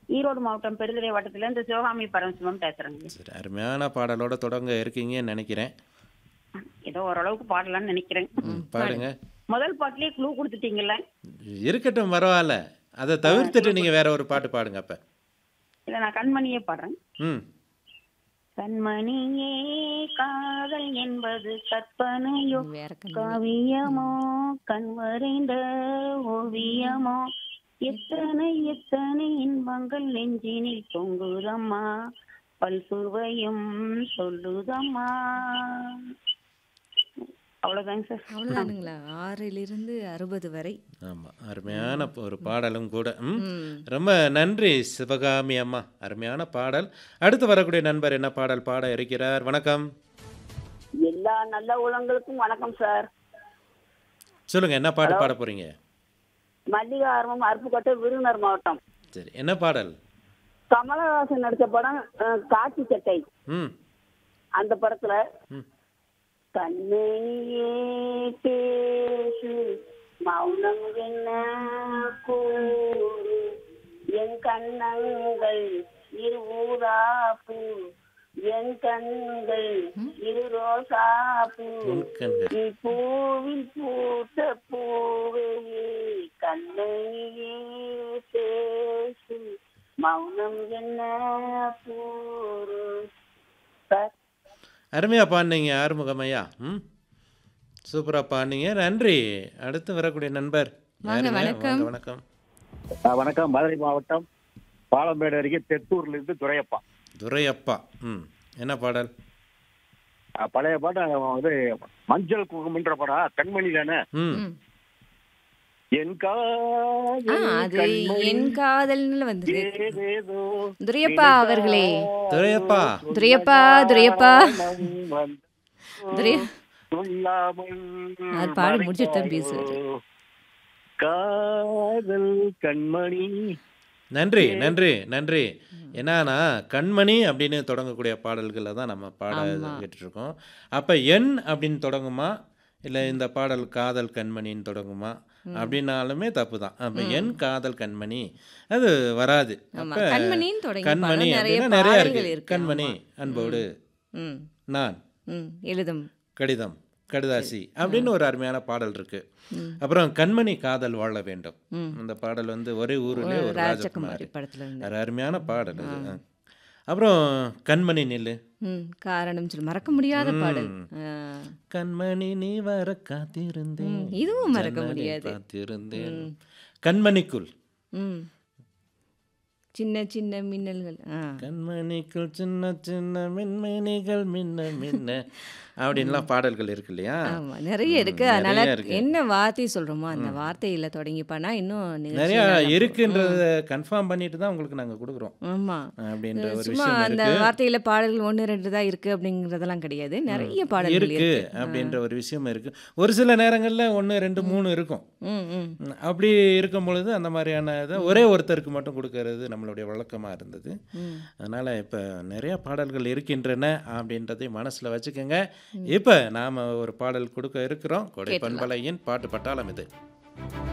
ஈரோடு மாவட்டம் பெருந்துறை வட்டத்துல இருந்து சிவகாமி பரமசிவம் பேசுறேங்க சரி அருமையான பாடலோட தொடங்க இருக்கீங்கன்னு நினைக்கிறேன் ஏதோ ஓரளவுக்கு பாடலாம்னு நினைக்கிறேன் ம், பாடுங்க முதல் பாட்டுலயே க்ளூ கொடுத்துட்டீங்கல்ல இருக்கட்டும் பரவாயில்ல அதை தவிர்த்துட்டு நீங்கள் வேற ஒரு பாட்டு பாடுங்க அப்போ இல்ல நான் கண்மணியே பாடுறேன் ம் கண்மணியே காதல் என்பது கற்பனையோ வேற கண்ணு காவியமோ கண்வரைந்த ஓவியமோ எத்தனை எத்தனை இன்பங்கள் நெஞ்சினில் தொங்குதம்மா பல் சுவையும் சொல்லுதம்மா அவ்வளவுதாங்க சார் அவ்வளவுதானுங்களா ஆறிலிருந்து அறுபது வரை ஆமாம் அருமையான ஒரு பாடலும் கூட ம் ம். ரொம்ப நன்றி சிவகாமி அம்மா அருமையான பாடல் அடுத்து வரக்கூடிய நண்பர் என்ன பாடல் பாட இருக்கிறார் வணக்கம் எல்லா நல்ல உலகங்களுக்கும் வணக்கம் சார் சொல்லுங்க என்ன பாட்டு பாட போறீங்க மல்லிகா ஆர்வம் அருப்புக்கோட்டை விருதுநர் மாவட்டம் சரி என்ன பாடல் கமலஹாசன் நடிச்ச படம் அஹ், காக்கி சட்டை ம் அந்த படத்துல ம் கண்ணையே பேசு மௌனம் என்ன கூறு என் கண்ணங்கள் இரு ஊதாப்பு என் கண்கள் இரு ரோசாப்பூ உன் கண்கள் நீ பூவில் பூத்த பூவே கண்ணையே பேசு மௌனம் என்ன கூறு சார் அருமையா பாடினீங்க ஆறுமுகமையா ம் சூப்பரா பாடினீங்க நன்றி அடுத்து வரக்கூடிய நண்பர் வாங்க, யாருங்க? வணக்கம். வாங்க, வணக்கம் ஆ, வணக்கம் மதுரை மாவட்டம் பாலம்பேடு அருகே தெத்தூர்ல இருந்து துரையப்பா துரையப்பா ம் என்ன பாடல் ஆ, பழைய பாட்டு அவன் வந்து மஞ்சள் குங்குமன்ற படம் கண்மணி தானே ம் ம். என் ஆ காதல் அது கண்மணி என் காதல்னு வந்து ஏதேதோ துரையப்பா அவர்களே துரையப்பா துரையப்பா துரையப்பா மனம் வந்து துரைய சொல்லாமல் அது பாடி முடிச்சிட்டு தான் பேசுவாரு. மறைப்போ. காதல் கண்மணி நன்றி நன்றி நன்றி என்னன்னா கண்மணி அப்படின்னு தொடங்கக்கூடிய பாடல்களை தான் நம்ம பாட ஆமா. கேட்டுருக்கோம் அப்போ என் அப்படின்னு தொடங்குமா இல்லை இந்த பாடல் காதல் கண்மணின்னு தொடங்குமா அப்படின்னாலுமே தப்பு தான் அப்போ என் காதல் கண்மணி அது வராது ஆமா அப்போ கண்மணின்னு தொடங்கி கண்மணி பாடம் நிறைய அப்படின்னா நிறைய பாடல்கள் இருக்கு இருக்கு கண்மணி ஆமா. அன்போடு ம் நான் ம் எழுதும் கடிதம் கடிதாசி அப்படின்னு ஒரு அருமையான பாடல் இருக்கு ம். அப்புறம் கண்மணி காதல் வாழ வேண்டும் ம். அந்த பாடல் வந்து ஒரே ஊரிலே ஒரு ராஜகுமாரி ராஜகுமாரி படத்துல இருந்து அது அருமையான பாடல் அது அப்புறம் கண்மணி நில்லு ம் காரணம் சொல்லி மறக்க முடியாத பாடல் ஆ. கண்மணி நீ வர காத்திருந்தேன் ம், இதுவும் மறக்க ஜன்னலில் முடியாது. காத்திருந்தேன் கண்மணிக்குள் ம் சின்ன சின்ன மின்னல்கள் ஆ கண்மணிக்குள் சின்ன சின்ன மின்மினிகள் மின்ன மின்ன அப்படின்லாம் பாடல்கள் இருக்கு இல்லையா ஆமா நிறைய இருக்கு ம், அதனால நிறைய இருக்கு. என்ன வார்த்தை சொல்றோமோ அந்த வார்த்தையில தொடங்கி பண்ணா இன்னும் நிகழ்ச்சி நிறைய நல்லா போகும். இருக்குன்றத கன்ஃபார்ம் பண்ணிட்டு தான் உங்களுக்கு நாங்க கொடுக்குறோம் ஆமா அப்படின்ற ஒரு சும்மா விஷயம் அந்த இருக்கு வார்த்தையில பாடல்கள் ஒன்று ரெண்டு தான் இருக்கு அப்படிங்கறதெல்லாம் கிடையாது நிறைய பாடல்கள் இருக்கு இருக்கு அப்படின்ற ஒரு விஷயம் இருக்கு ஒரு சில நேரங்கள்ல ஒன்று ரெண்டு மூணு இருக்கும் ம் ம் ம், அப்படி இருக்கும் பொழுது அந்த மாதிரியான இதை ஒரே ஒருத்தருக்கு மட்டும் கொடுக்கறது நம்மளுடைய வழக்கமாக இருந்தது ம். அதனால் இப்போ நிறைய பாடல்கள் இருக்கின்றன அப்படின்றதை மனசில் வச்சுக்கோங்க இப்போ நாம் ஒரு பாடல் கொடுக்க இருக்கிறோம் கொடை பண்பலையின் பாட்டு பட்டாளம் இது